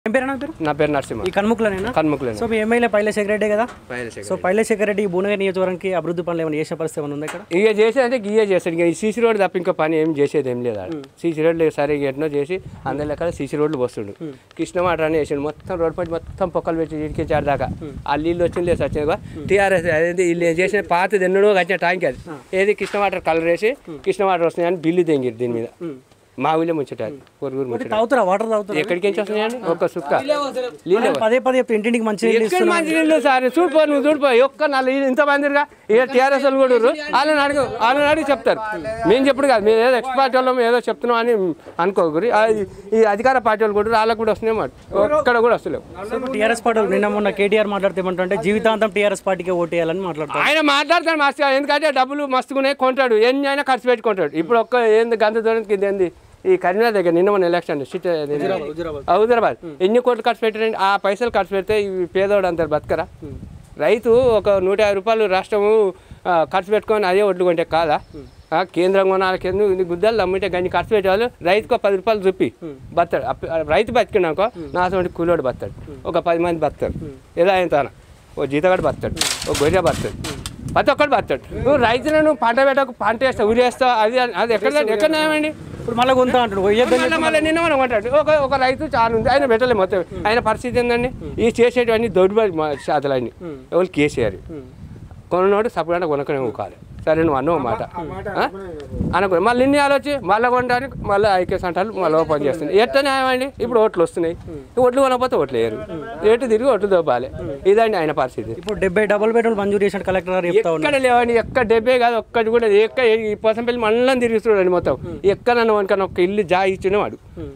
ఏం పేరు నా పేరు నా పేరు నరసింహ ఈ కన్ముక్లనేనా కన్ముకులేను సో మీ ఎమ్మెల్యే పైలశేఖర రెడ్డి కదా సో పైలశేఖర రెడ్డి ఈ భువనగిరి నియోజకవర్గానికి అభివృద్ధి పనులు ఏమైనా చేసే పరిస్థితి ఏమైనా ఉందా ఇక్కడ ఇక చేసేదంటే గియ్యే చేస్తాడు ఇక ఈ సీసీ రోడ్ తప్ప ఇంకా పని ఏం చేసేది ఏం లేదు ఆడ సీసీ రోడ్లు సరే ఎట్నో చేసి అందరి లెక్క సీసీ రోడ్లు వస్తుండు కృష్ణమాట అని వేసిండు మొత్తం రోడ్ పట్టి మొత్తం పొక్కలు పెట్టి ఇడికించాడు దాకా ఆ నీళ్ళు వచ్చింది లేదు వచ్చింది టీఆర్ఎస్ అదేంటి వీళ్ళు చేసిన పాతది ఎన్నడో కట్టిన ట్యాంక్ అది ఏది కృష్ణ వాటర్ కలర్ వేసి కృష్ణ వాటర్ వస్తున్నాయని బిల్లు తెంగిరు దీని మీద మా ఊళ్ళో ముంచటారు పొరుగురు ముచ్చట తాగుతారా వాటర్ తాగుతారా ఎక్కడికి నుంచి వస్తున్నాయని ఒక సుక్క నీళ్ళు పదే పదే చెప్తే ఇంటింటికి మంచి నీళ్ళు ఎక్కడ మంచి నీళ్ళు సార్ చూడిపో నువ్వు చూడిపో ఒక్క నల్ల ఇంత మందిగా ఇక టీఆర్ఎస్ వాళ్ళు కూడా ఉర్రు. వాళ్ళని అడుగు వాళ్ళని అడిగి చెప్తారు మేము చెప్పుడు కాదు మేము ఏదో ఎక్స్పర్ట్ వాళ్ళం ఏదో చెప్తున్నాం అని అనుకోకూరి ఆ, ఈ- ఈ అధికార పార్టీ వాళ్ళు కూడా వాళ్ళకు కూడా వస్తున్నాయి మాట ఒక్కడ కూడా వస్తలేవు టీఆర్ఎస్ పార్టీ వాళ్ళు నిన్న మొన్న కేటీఆర్ మాట్లాడితే ఏమంటే జీవితాంతం టీఆర్ఎస్ పార్టీకే ఓటేయాలని మాట్లాడతారు ఆయన మాట్లాడతాడు మస్తుగా ఎందుకంటే డబ్బులు మస్తుకునే కొంటాడు ఎన్ని అయినా ఖర్చు పెట్టుకుంటాడు ఇప్పుడు ఒక్క ఏంది గంత దూరం కింద ఏంది ఈ కరీంనగర్ దగ్గర నిన్న మన ఎలక్షన్ సిట్ హైదరాబాద్ ఎన్ని కోట్లు ఖర్చు పెట్టారండి ఆ పైసలు ఖర్చు పెడితే ఈ పేదవాడు అంటారు బతకరా రైతు ఒక నూట యాభై రూపాయలు రాష్ట్రము ఆ, ఖర్చు పెట్టుకొని అదే ఒడ్లు కొంటే కాదా ఆ, కేంద్రం కొనాలి కేంద్రం ఇది గుద్దలు అమ్మితే గన్ని ఖర్చు పెట్టేవాళ్ళు రైతుకు ఒక పది రూపాయలు చూపి బతాడు అప్ప- రైతు బతికినాకో నా అటువంటి కూలోడు బతాడు ఒక పది మంది బతాడు ఎలా అయిన తాన ఓ జీతగాడు బతాడు ఓ గొర్రె బతాడు ప్రతి ఒక్కడు బతాడు నువ్వు రైతులను నువ్వు పంట పెట్టకు పంట వేస్తావు ఉరి వేస్తావు అది అది ఎక్కడ ఎక్కడ న్యాయమండి ఇప్పుడు మళ్ళీ కొంత అంటాడు పోయేద్దని మళ్ళీ మళ్ళీ నిన్న మనం అంటాడు ఒక ఒక రైతు చాలా ఉంది ఆయన పెట్టలే మొత్తం ఆయన పరిస్థితి ఏందండి ఈ చేసేటివన్నీ దొడ్డుబడి శాతలన్నీ ఎవరు కేసీఆర్ కొనోడు సపరేట్ కొనకనే కాదు సరే నువ్వు అన్నో మాట ఆ? అనుకో మళ్ళీ ఇన్ని ఆలోచి మళ్ళీ కొనడానికి మళ్ళీ ఐకేస్ అంటారు మళ్ళీ ఓపెన్ చేస్తుంది ఎట్ట న్యాయమండి ఇప్పుడు ఓట్లు వస్తున్నాయి ఓట్లు కొనకపోతే ఓట్లు వేయరు ఎటు తిరిగి ఓట్లు దొబ్బాలి ఇదండి ఆయన పరిస్థితి ఇప్పుడు డెబ్బై డబుల్ బెడ్రూమ్ మంజూరు చేసిన కలెక్టర్ గారు చెప్తా ఉన్నారు ఎక్కడ లేవండి ఎక్కడ డెబ్బే కాదు ఒక్కటి కూడా ఎక్కడ ఈ పోసంపల్లి మళ్ళీ తిరుగుతున్నాడు మొత్తం ఎక్కడ నన్ను వనుకని ఒక్క ఇల్లు జా ఇచ్చిన వాడు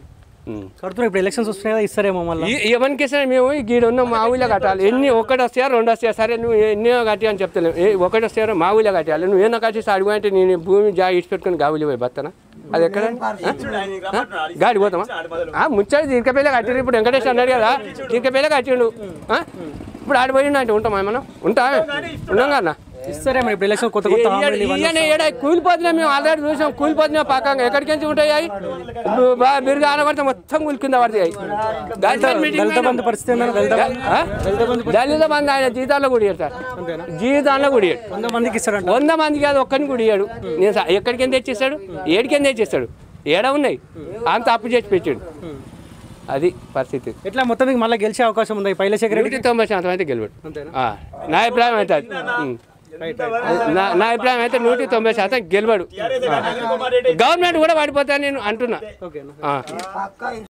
ఉం. కడుతున్నా ఇప్పుడు ఎలక్షన్స్ వస్తున్నాయి కదా ఇస్తారేమో మళ్ళీ ఈ- ఎవరికి ఇచ్చినా మేము ఈ గీడ ఉన్న మా ఊళ్ళో కట్టాలి ఎన్ని ఒకటి వస్తాయా రెండు వస్తాయా సరే నువ్వు ఎన్నో కట్టి అని చెప్తలేవు ఏ ఒకటి వస్తాయో మా ఊళ్ళో కట్టాలి నువ్వు ఏమో కట్టేసి అడుగు అంటే నేను భూమి జా ఇచ్చి పెట్టుకుని గావులి పోయి బతానా అది ఎక్కడ ఆ? గాడి పోతామా ఆ, ముచ్చాడు దీనికపేలే కట్టిరు ఇప్పుడు వెంకటేష్ అన్నాడు కదా దీనికపేలే కట్టిండు ఆ? ఇప్పుడు ఆడిపోయిండు అంటే ఉంటామా మనం ఉంటా ఉన్నాం కదా ఇస్తారేమో ఇప్పుడు ఎలక్షన్ కొత్త కొత్త హామీలు ఇవన్నీ ఈయన ఏడ కూలిపోతున్నాం మేము ఆల్రెడీ చూసాం కూలిపోతున్నాం పక్కగా ఎక్కడికి నుంచి ఉంటాయి అవి మీరు ఆనబడితే మొత్తం కూలికింద పడతాయి గాంధీ మీటింగ్ దళిత బంధు పరిస్థితి ఏందని దళిత బంధు ఆ? దళిత బంధు ఆయన జీతాల్లో గుడియాడు సార్ జీతాల్లో గుడియాడు వంద మందికి ఇస్తారంట వంద మంది కాదు ఒక్కరిని గుడియాడు నేను సా- ఎక్కడికి ఎంత తెచ్చిస్తాడు ఏడికి ఎంత తెచ్చిస్తాడు ఏడ ఉన్నాయి అంత అప్పు చేసి పెట్టాడు అది పరిస్థితి ఎట్లా మొత్తం మీకు మళ్ళీ గెలిచే అవకాశం ఉంది పైలశేఖర రెడ్డి నూటి తొంభై శాతం అయితే గెలవాడు ఆ, నా అభిప్రాయం అయితే అది ఉం. నా నా అభిప్రాయం అయితే నూటి తొంభై శాతం గెలవాడు గవర్నమెంట్ కూడా పడిపోతా నేను అంటున్నా ఓకేనా ఆ.